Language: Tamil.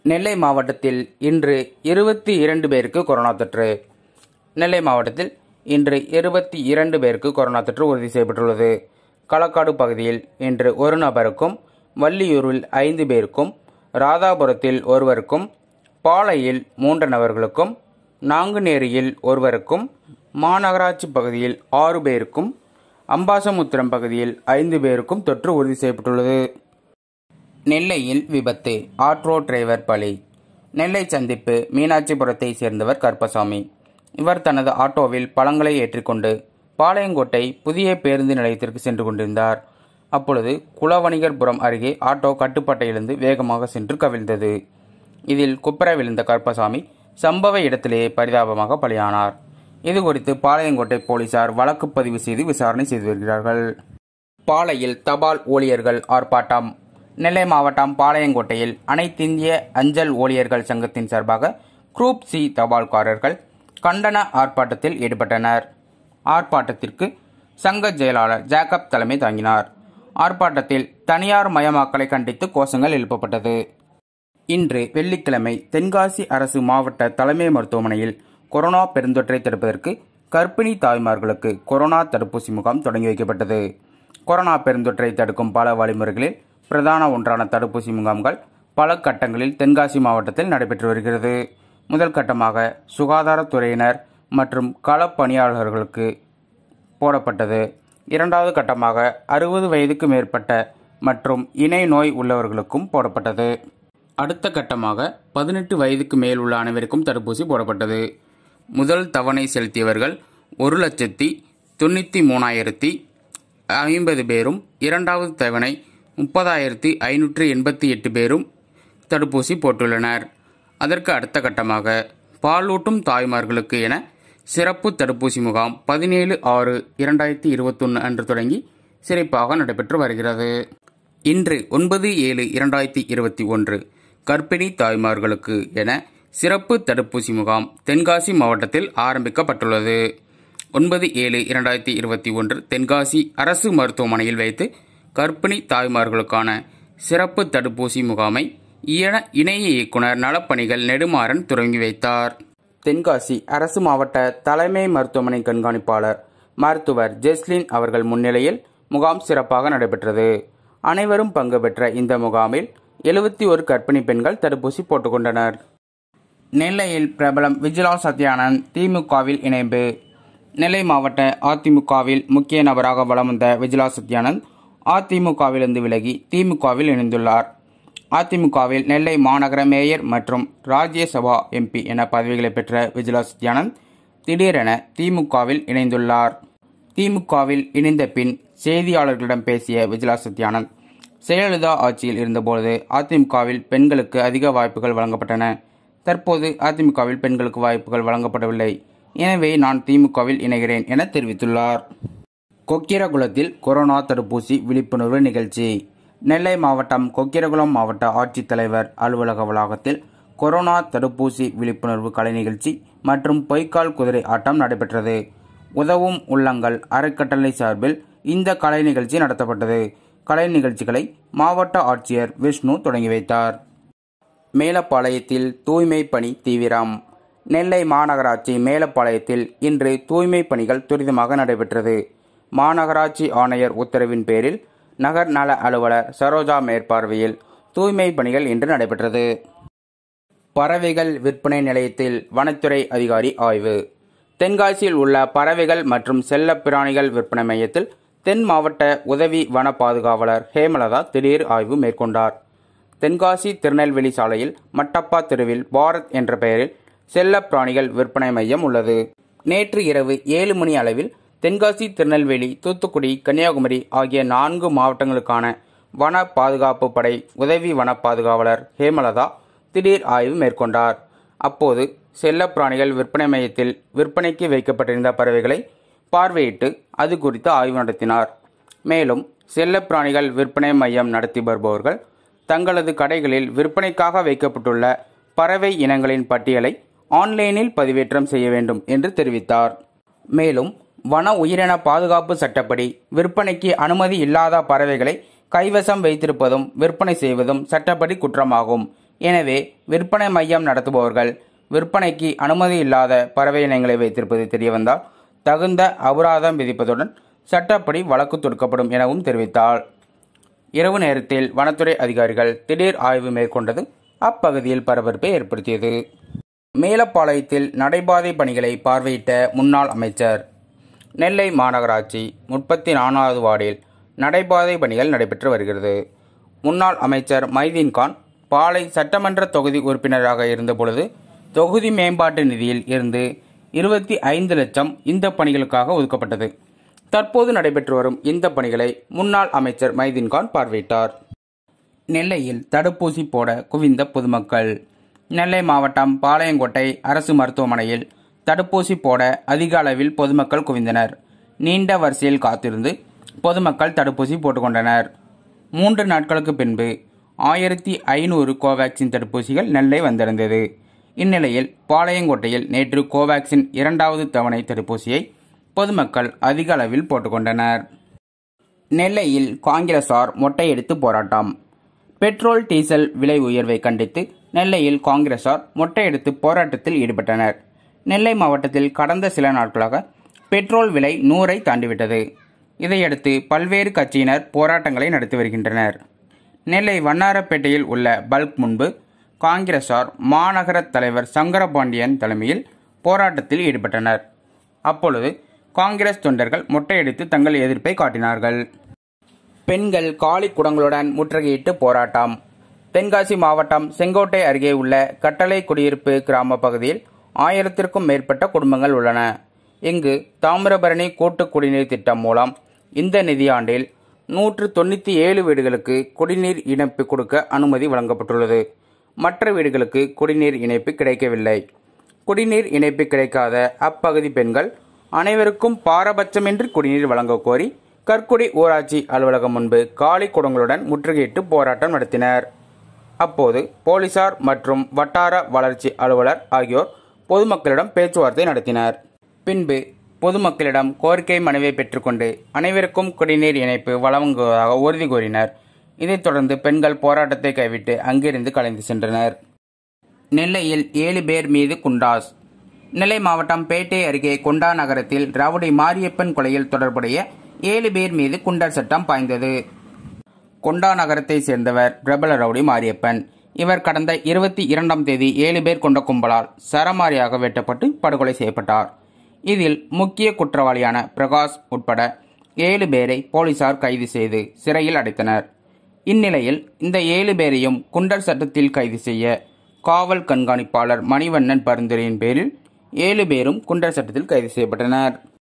நெல்லை மாவட்டத்தில் இன்று இருபத்தி இரண்டு பேருக்கு கொரோனா தொற்று நெல்லை மாவட்டத்தில் இன்று இருபத்தி இரண்டு பேருக்கு கொரோனா தொற்று உறுதி செய்யப்பட்டுள்ளது களக்காடு பகுதியில் இன்று ஒரு நபருக்கும் வள்ளியூரில் ஐந்து பேருக்கும் ராதாபுரத்தில் ஒருவருக்கும் பாளையில் மூன்று நபர்களுக்கும் நாங்குநேரியில் ஒருவருக்கும் மாநகராட்சி பகுதியில் ஆறு பேருக்கும் அம்பாசமுத்திரம் பகுதியில் ஐந்து பேருக்கும் தொற்று உறுதி செய்யப்பட்டுள்ளது நெல்லையில் விபத்து ஆட்டோ டிரைவர் பலி நெல்லை சந்திப்பு மீனாட்சிபுரத்தை சேர்ந்தவர் கருப்பசாமி இவர் தனது ஆட்டோவில் பழங்களை ஏற்றிக்கொண்டு பாளையங்கோட்டை புதிய பேருந்து நிலையத்திற்கு சென்று கொண்டிருந்தார் அப்பொழுது குலவணிகர்புரம் அருகே ஆட்டோ கட்டுப்பாட்டை இழந்து வேகமாக சென்று கவிழ்ந்தது இதில் குப்பர விழுந்த கருப்பசாமி சம்பவ இடத்திலேயே பரிதாபமாக பலியானார் இது குறித்து பாளையங்கோட்டை போலீசார் வழக்கு பதிவு செய்து விசாரணை செய்து வருகிறார்கள் பாளையில் தபால் ஊழியர்கள் ஆர்ப்பாட்டம் நெல்லை மாவட்டம் பாளையங்கோட்டையில் அனைத்திந்திய அஞ்சல் ஊழியர்கள் சங்கத்தின் சார்பாக குரூப் சி தபால்காரர்கள் கண்டன ஆர்ப்பாட்டத்தில் ஈடுபட்டனர் ஆர்ப்பாட்டத்திற்கு சங்க செயலாளர் ஜேக்கப் தலைமை தாங்கினார் ஆர்ப்பாட்டத்தில் தனியார் மயமாக்கலை கண்டித்து கோஷங்கள் எழுப்பப்பட்டது இன்று வெள்ளிக்கிழமை தென்காசி அரசு மாவட்ட தலைமை மருத்துவமனையில் கொரோனா பெருந்தொற்றை தடுப்பதற்கு கர்ப்பிணி தாய்மார்களுக்கு கொரோனா தடுப்பூசி முகாம் தொடங்கி வைக்கப்பட்டது கொரோனா பெருந்தொற்றை தடுக்கும் பல வழிமுறைகளில் பிரதான ஒன்றான தடுப்பூசி முகாம்கள் பல கட்டங்களில் தென்காசி மாவட்டத்தில் நடைபெற்று வருகிறது முதல் கட்டமாக சுகாதாரத்துறையினர் மற்றும் களப்பணியாளர்களுக்கு போடப்பட்டது இரண்டாவது கட்டமாக அறுபது வயதுக்கு மேற்பட்ட மற்றும் இணை நோய் உள்ளவர்களுக்கும் போடப்பட்டது அடுத்த கட்டமாக பதினெட்டு வயதுக்கு மேல் உள்ள அனைவருக்கும் தடுப்பூசி போடப்பட்டது முதல் தவணை செலுத்தியவர்கள் ஒரு லட்சத்தி தொண்ணூற்றி மூணாயிரத்தி ஐம்பது பேரும் இரண்டாவது தவணை முப்பதாயிரத்தி ஐநூற்றி எண்பத்தி எட்டு பேரும் தடுப்பூசி போட்டுள்ளனர் அதற்கு அடுத்த கட்டமாக பாலூட்டும் தாய்மார்களுக்கு என சிறப்பு தடுப்பூசி முகாம் பதினேழு ஆறு இரண்டாயிரத்தி இருபத்தொன்று அன்று தொடங்கி சிறப்பாக நடைபெற்று வருகிறது இன்று ஒன்பது ஏழு இரண்டாயிரத்தி இருபத்தி ஒன்று கர்ப்பிணி தாய்மார்களுக்கு என சிறப்பு தடுப்பூசி முகாம் தென்காசி மாவட்டத்தில் ஆரம்பிக்கப்பட்டுள்ளது ஒன்பது ஏழு இரண்டாயிரத்தி இருபத்தி ஒன்று தென்காசி அரசு மருத்துவமனையில் வைத்து கர்ப்பிணி தாய்மார்களுக்கான சிறப்பு தடுப்பூசி முகாமை இன இணைய இயக்குனர் நலப்பணிகள் நெடுமாறன் தொடங்கி வைத்தார் தென்காசி அரசு மாவட்ட தலைமை மருத்துவமனை கண்காணிப்பாளர் மருத்துவர் ஜெஸ்லின் அவர்கள் முன்னிலையில் முகாம் சிறப்பாக நடைபெற்றது அனைவரும் பங்கு பெற்ற இந்த முகாமில் எழுபத்தி ஒரு கர்ப்பிணி பெண்கள் தடுப்பூசி போட்டுக்கொண்டனர் நெல்லையில் பிரபலம் விஜிலா சத்யானந்த் திமுகவில் இணைப்பு நெல்லை மாவட்ட அதிமுகவில் முக்கிய நபராக வலம் வந்த விஜிலா சத்யானந்த் அதிமுகவிலிருந்து விலகி திமுகவில் இணைந்துள்ளார் அதிமுகவில் நெல்லை மாநகர மேயர் மற்றும் ராஜ்யசபா எம்பி என பதவிகளை பெற்ற விஜிலா சத்யானந்த் திடீரென திமுகவில் இணைந்துள்ளார் திமுகவில் இணைந்த பின் செய்தியாளர்களிடம் பேசிய விஜிலா சத்யானந்த் ஜெயலலிதா ஆட்சியில் இருந்தபோது அதிமுகவில் பெண்களுக்கு அதிக வாய்ப்புகள் வழங்கப்பட்டன தற்போது அதிமுகவில் பெண்களுக்கு வாய்ப்புகள் வழங்கப்படவில்லை எனவே நான் திமுகவில் இணைகிறேன் என தெரிவித்துள்ளார் கொக்கிரகுளத்தில் கொரோனா தடுப்பூசி விழிப்புணர்வு நிகழ்ச்சி நெல்லை மாவட்டம் கொக்கிரகுளம் மாவட்ட ஆட்சித்தலைவர் அலுவலக வளாகத்தில் கொரோனா தடுப்பூசி விழிப்புணர்வு கலை நிகழ்ச்சி மற்றும் பொய்க்கால் குதிரை ஆட்டம் நடைபெற்றது உதவும் உள்ளங்கள் அறக்கட்டளை சார்பில் இந்த கலை நிகழ்ச்சி நடத்தப்பட்டது கலை நிகழ்ச்சிகளை மாவட்ட ஆட்சியர் விஷ்ணு தொடங்கி வைத்தார் மேலப்பாளையத்தில் தூய்மை பணி தீவிரம் நெல்லை மாநகராட்சி மேலப்பாளையத்தில் இன்று தூய்மை பணிகள் துரிதமாக நடைபெற்றது மாநகராட்சி ஆணையர் உத்தரவின் பேரில் நகர் நல அலுவலர் சரோஜா மேற்பார்வையில் தூய்மை பணிகள் இன்று நடைபெற்றது பறவைகள் விற்பனை நிலையத்தில் வனத்துறை அதிகாரி ஆய்வு தென்காசியில் உள்ள பறவைகள் மற்றும் செல்லப் பிராணிகள் விற்பனை மையத்தில் தென் மாவட்ட உதவி வன பாதுகாவலர் ஹேமலதா திடீர் ஆய்வு மேற்கொண்டார் தென்காசி திருநெல்வேலி சாலையில் மட்டப்பா தெருவில் பாரத் என்ற பெயரில் செல்லப் பிராணிகள் விற்பனை மையம் உள்ளது நேற்று இரவு ஏழு மணி அளவில் தென்காசி திருநெல்வேலி தூத்துக்குடி கன்னியாகுமரி ஆகிய நான்கு மாவட்டங்களுக்கான வன பாதுகாப்பு படை உதவி வன பாதுகாவலர் ஹேமலதா திடீர் ஆய்வு மேற்கொண்டார் அப்போது செல்லப்பிராணிகள் விற்பனை மையத்தில் விற்பனைக்கு வைக்கப்பட்டிருந்த பறவைகளை பார்வையிட்டு அது குறித்து ஆய்வு நடத்தினார் மேலும் செல்லப்பிராணிகள் விற்பனை மையம் நடத்தி வருபவர்கள் தங்களது கடைகளில் விற்பனைக்காக வைக்கப்பட்டுள்ள பறவை இனங்களின் பட்டியலை ஆன்லைனில் பதிவேற்றம் செய்ய வேண்டும் என்று தெரிவித்தார் மேலும் வன உயிரின பாதுகாப்பு சட்டப்படி விற்பனைக்கு அனுமதி இல்லாத பறவைகளை கைவசம் வைத்திருப்பதும் விற்பனை செய்வதும் சட்டப்படி குற்றமாகும் எனவே விற்பனை மையம் நடத்துபவர்கள் விற்பனைக்கு அனுமதி இல்லாத பறவை இனங்களை வைத்திருப்பது தெரியவந்தால் தகுந்த அபராதம் விதிப்பதுடன் சட்டப்படி வழக்கு தொடுக்கப்படும் எனவும் தெரிவித்தார் இரவு நேரத்தில் வனத்துறை அதிகாரிகள் திடீர் ஆய்வு மேற்கொண்டது அப்பகுதியில் பரபரப்பை ஏற்படுத்தியது மேலப்பாளையத்தில் நடைபாதை பணிகளை பார்வையிட்ட முன்னாள் அமைச்சர் நெல்லை மாநகராட்சி முப்பத்தி நான்காவது வார்டில் நடைபாதை பணிகள் நடைபெற்று வருகிறது முன்னாள் அமைச்சர் மைதீன்கான் பாளை சட்டமன்ற தொகுதி உறுப்பினராக இருந்தபொழுது தொகுதி மேம்பாட்டு நிதியில் இருந்து இருபத்தி ஐந்து லட்சம் இந்த பணிகளுக்காக ஒதுக்கப்பட்டது தற்போது நடைபெற்று வரும் இந்த பணிகளை முன்னாள் அமைச்சர் மைதீன்கான் பார்வையிட்டார் நெல்லையில் தடுப்பூசி போட குவிந்த பொதுமக்கள் நெல்லை மாவட்டம் பாளையங்கோட்டை அரசு மருத்துவமனையில் தடுப்பூசி போட அதிக அளவில் பொதுமக்கள் குவிந்தனர் நீண்ட வரிசையில் காத்திருந்து பொதுமக்கள் தடுப்பூசி போட்டுக்கொண்டனர் மூன்று நாட்களுக்கு பின்பு ஆயிரத்தி ஐநூறு கோவேக்சின் தடுப்பூசிகள் நெல்லை வந்திருந்தது இந்நிலையில் பாளையங்கோட்டையில் நேற்று கோவேக்சின் இரண்டாவது தவணை தடுப்பூசியை பொதுமக்கள் அதிக அளவில் போட்டுக்கொண்டனர் நெல்லையில் காங்கிரசார் மொட்டையடித்து போராட்டம் பெட்ரோல் டீசல் விலை உயர்வை கண்டித்து நெல்லையில் காங்கிரசார் மொட்டையடித்து போராட்டத்தில் ஈடுபட்டனர் நெல்லை மாவட்டத்தில் கடந்த சில நாட்களாக பெட்ரோல் விலை நூறை தாண்டிவிட்டது இதையடுத்து பல்வேறு கட்சியினர் போராட்டங்களை நடத்தி வருகின்றனர் நெல்லை வண்ணாரப்பேட்டையில் உள்ள பல்க் முன்பு காங்கிரசார் மாநகர தலைவர் சங்கரபாண்டியன் தலைமையில் போராட்டத்தில் ஈடுபட்டனர் அப்பொழுது காங்கிரஸ் தொண்டர்கள் மொட்டையடித்து தங்கள் எதிர்ப்பை காட்டினார்கள் பெண்கள் காலி குடங்களுடன் முற்றுகையிட்டு போராட்டம் தென்காசி மாவட்டம் செங்கோட்டை அருகே உள்ள கட்டளை குடியிருப்பு கிராம பகுதியில் ஆயிரத்திற்கும் மேற்பட்ட குடும்பங்கள் உள்ளன இங்கு தாமிரபரணி கூட்டு குடிநீர் திட்டம் மூலம் இந்த நிதியாண்டில் நூற்று தொண்ணூற்றி ஏழு வீடுகளுக்கு குடிநீர் இணைப்பு கொடுக்க அனுமதி வழங்கப்பட்டுள்ளது மற்ற வீடுகளுக்கு குடிநீர் இணைப்பு கிடைக்கவில்லை குடிநீர் இணைப்பு கிடைக்காத அப்பகுதி பெண்கள் அனைவருக்கும் பாரபட்சமின்றி குடிநீர் வழங்க கோரி கற்குடி ஊராட்சி அலுவலகம் முன்பு காலி குடங்களுடன் முற்றுகையிட்டு போராட்டம் நடத்தினர் அப்போது போலீசார் மற்றும் வட்டார வளர்ச்சி அலுவலர் ஆகியோர் பொதுமக்களிடம் பேச்சுவார்த்தை நடத்தினர் பின்பு பொதுமக்களிடம் கோரிக்கை மனுவை பெற்றுக்கொண்டு அனைவருக்கும் குடிநீர் இணைப்பு வழங்குவதாக உறுதி கூறினர் இதைத் தொடர்ந்து பெண்கள் போராட்டத்தை கைவிட்டு அங்கிருந்து கலைந்து சென்றனர் நெல்லையில் ஏழு பேர் மீது குண்டாஸ் நெல்லை மாவட்டம் பேட்டை அருகே குண்டா நகரத்தில் ரவுடி மாரியப்பன் கொலையில் தொடர்புடைய ஏழு பேர் மீது குண்டர் சட்டம் பாய்ந்தது கொண்டா நகரத்தை சேர்ந்தவர் பிரபல ரவுடி மாரியப்பன் இவர் கடந்த இருபத்தி இரண்டாம் தேதி ஏழு பேர் கொண்ட கும்பலால் சரமாரியாக வெட்டப்பட்டு படுகொலை செய்யப்பட்டார் இதில் முக்கிய குற்றவாளியான பிரகாஷ் உட்பட ஏழு பேரை போலீசார் கைது செய்து சிறையில் அடைத்தனர் இந்நிலையில் இந்த ஏழு பேரையும் குண்டர் சட்டத்தில் கைது செய்ய காவல் கண்காணிப்பாளர் மணிவண்ணன் பரிந்துரையின் பேரில் ஏழு பேரும் குண்டர் சட்டத்தில் கைது செய்யப்பட்டனர்